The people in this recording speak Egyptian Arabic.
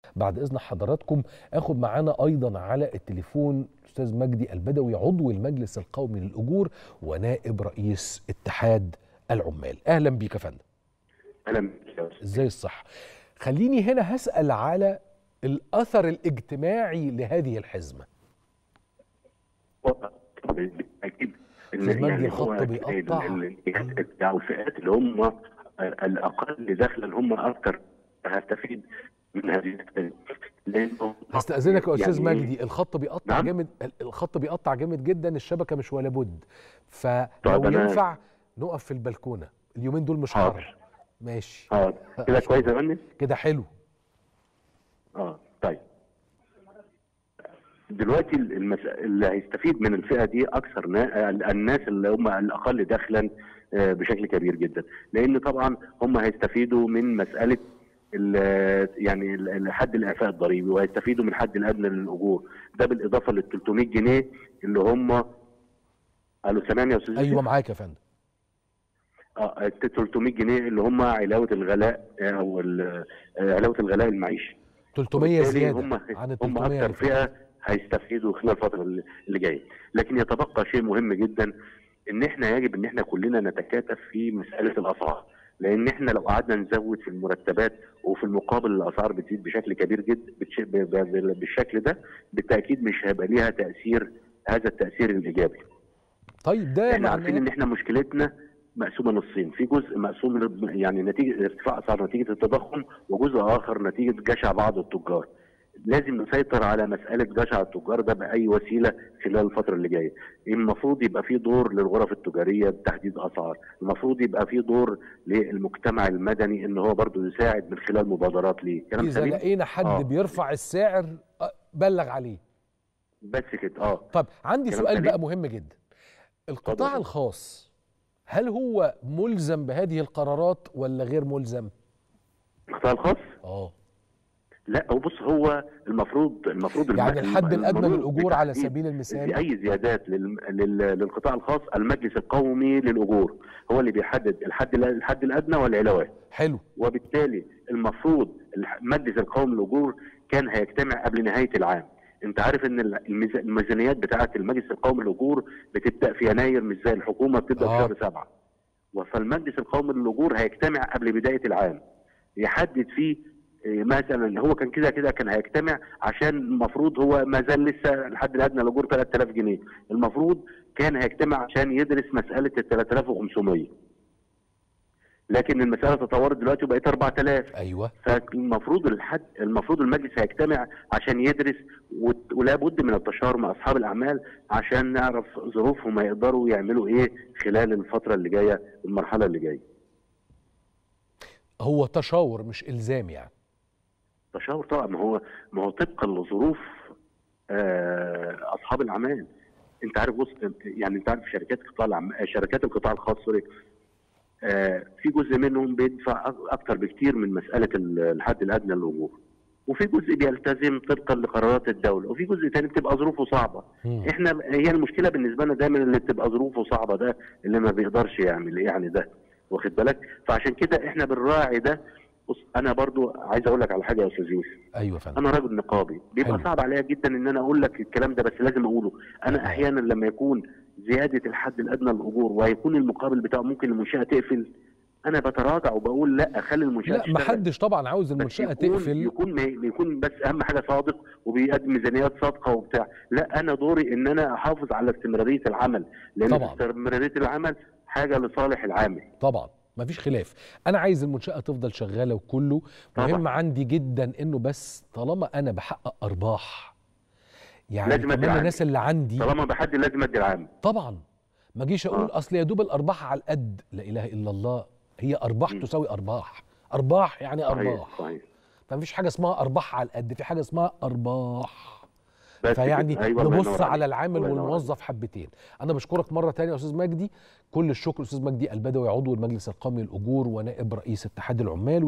بعد اذن حضراتكم اخد معانا ايضا على التليفون استاذ مجدي البدوي عضو المجلس القومي للاجور ونائب رئيس اتحاد العمال اهلا بيك يا فندم اهلا بك يا أستاذ. ازاي الصحه خليني هنا هسال على الاثر الاجتماعي لهذه الحزمه اكيد أستاذ مجدي الخط بيقطع. او الفئات اللي هم الاقل دخلا هم اكثر هتستفيد من هذه الفئات. لانه هستاذنك يا استاذ يعني مجدي الخط بيقطع نعم؟ جامد الخط بيقطع جامد جدا الشبكه مش ولا بد فلو طب أنا- ينفع نقف في البلكونه اليومين دول مش حاضر. حر ماشي اه كده كويس يا فندم؟ كده حلو اه طيب دلوقتي المس... اللي هيستفيد من الفئه دي اكثر نا... الناس اللي هم الاقل دخلا آه، بشكل كبير جدا لان طبعا هم هيستفيدوا من مساله ال... يعني ال- حد الاعفاء الضريبي وهيستفيدوا من حد الادنى للاجور ده بالاضافه لل 300 جنيه اللي هم الو سامعني يا استاذ ايوه معاك يا فندم اه ال 300 جنيه اللي هم علاوه الغلاء آه، او ال- آه، علاوه الغلاء المعيشي 300 وبالتالي زياده هم عن ال هم 300 اكثر اللي فاتت. فئه هيستفيدوا خلال الفتره اللي اللي جايه لكن يتبقى شيء مهم جدا ان احنا يجب ان احنا كلنا نتكاتف في مساله الاسعار لان احنا لو قعدنا نزود في المرتبات وفي المقابل الاسعار بتزيد بشكل كبير جدا بتش- ب- ب- بالشكل ده بالتاكيد مش هيبقى ليها تاثير هذا التاثير الايجابي طيب ده احنا عارفين معناه ان احنا مشكلتنا مقسومه نصين في جزء مقسوم لل- يعني نتيجه ارتفاع اسعار نتيجه التضخم وجزء اخر نتيجه جشع بعض التجار لازم نسيطر على مساله جشع التجار ده باي وسيله خلال الفتره اللي جايه المفروض يبقى في دور للغرف التجاريه بتحديد اسعار المفروض يبقى في دور للمجتمع المدني ان هو برضه يساعد من خلال مبادرات ليه كلام اذا سليم لقينا حد آه. بيرفع السعر أه، بلغ عليه بس كده اه طب عندي كلام سؤال سليم. بقى مهم جدا القطاع اتفضل. الخاص هل هو ملزم بهذه القرارات ولا غير ملزم القطاع الخاص اه لا هو بص هو المفروض المفروض الم- يعني الحد الم- الادنى المرور للاجور على بتحديد سبيل المثال في اي زيادات لل... لل... للقطاع الخاص المجلس القومي للاجور هو اللي بيحدد الحد ال- الحد الادنى والعلاوات حلو وبالتالي المفروض الح- المجلس القومي للاجور كان هيجتمع قبل نهايه العام انت عارف ان ال- الميز- الميزانيات بتاعه المجلس القومي للاجور بتبدا في يناير مش زي الحكومه بتبدا آه. في شهر سبعه فالمجلس القومي للاجور هيجتمع قبل بدايه العام يحدد فيه إيه، مثلا هو كان كده كده كان هيجتمع عشان المفروض هو ما زال لسه الحد الادنى للاجور 3000 جنيه المفروض كان هيجتمع عشان يدرس مساله ال 3500 لكن المساله تطورت دلوقتي وبقت 4000 ايوه فالمفروض الحد المفروض المجلس هيجتمع عشان يدرس وت- ولا بد من التشاور مع اصحاب الاعمال عشان نعرف ظروفهم هيقدروا يعملوا ايه خلال الفتره اللي جايه المرحله اللي جايه هو تشاور مش الزام يعني تشاور طبعا ما هو ما هو طبقا لظروف آه، اصحاب الاعمال انت عارف بص يعني انت عارف شركات القطاع العام شركات القطاع الخاص سوري آه، في جزء منهم بيدفع أك- اكتر بكتير من مساله ال- الحد الادنى للاجور وفي جزء بيلتزم طبقا لقرارات الدوله وفي جزء تاني بتبقى ظروفه صعبه مم. احنا هي المشكله بالنسبه لنا دايما اللي بتبقى ظروفه صعبه ده اللي ما بيقدرش يعمل يعني ده واخد بالك فعشان كده احنا بنراعي ده بص انا برضو عايز اقول لك على حاجه يا استاذ يوسف ايوه يا فندم انا راجل نقابي بيبقى حلو. صعب عليا جدا ان انا اقول لك الكلام ده بس لازم اقوله انا آه. احيانا لما يكون زياده الحد الادنى للاجور وهيكون المقابل بتاعه ممكن المنشاه تقفل انا بتراجع وبقول لا خلي المنشاه لا تشتغل. محدش طبعا عاوز بس المنشاه يكون تقفل يكون ما يكون بس اهم حاجه صادق وبيقدم ميزانيات صادقه وبتاع لا انا دوري ان انا احافظ على استمراريه العمل لان طبعاً. استمراريه العمل حاجه لصالح العامل طبعا مفيش خلاف انا عايز المنشاه تفضل شغاله وكله طبعاً. مهم عندي جدا انه بس طالما انا بحقق ارباح يعني لازم أدي كمان العامل. الناس اللي عندي طالما بحد لازم ادي العامل طبعا ما اجيش اقول آه. اصل يا دوب الارباح على القد لا اله الا الله هي ارباح مم. تساوي ارباح ارباح يعني صحيح ارباح صحيح ما فيش حاجه اسمها ارباح على القد في حاجه اسمها ارباح بس فيعني كده. أيوة الله نبص ينور على عليك. العامل الله ينور عليك. والموظف حبتين انا بشكرك مره تانية يا استاذ مجدي كل الشكر استاذ مجدي البدوي عضو المجلس القومي للاجور ونائب رئيس اتحاد العمال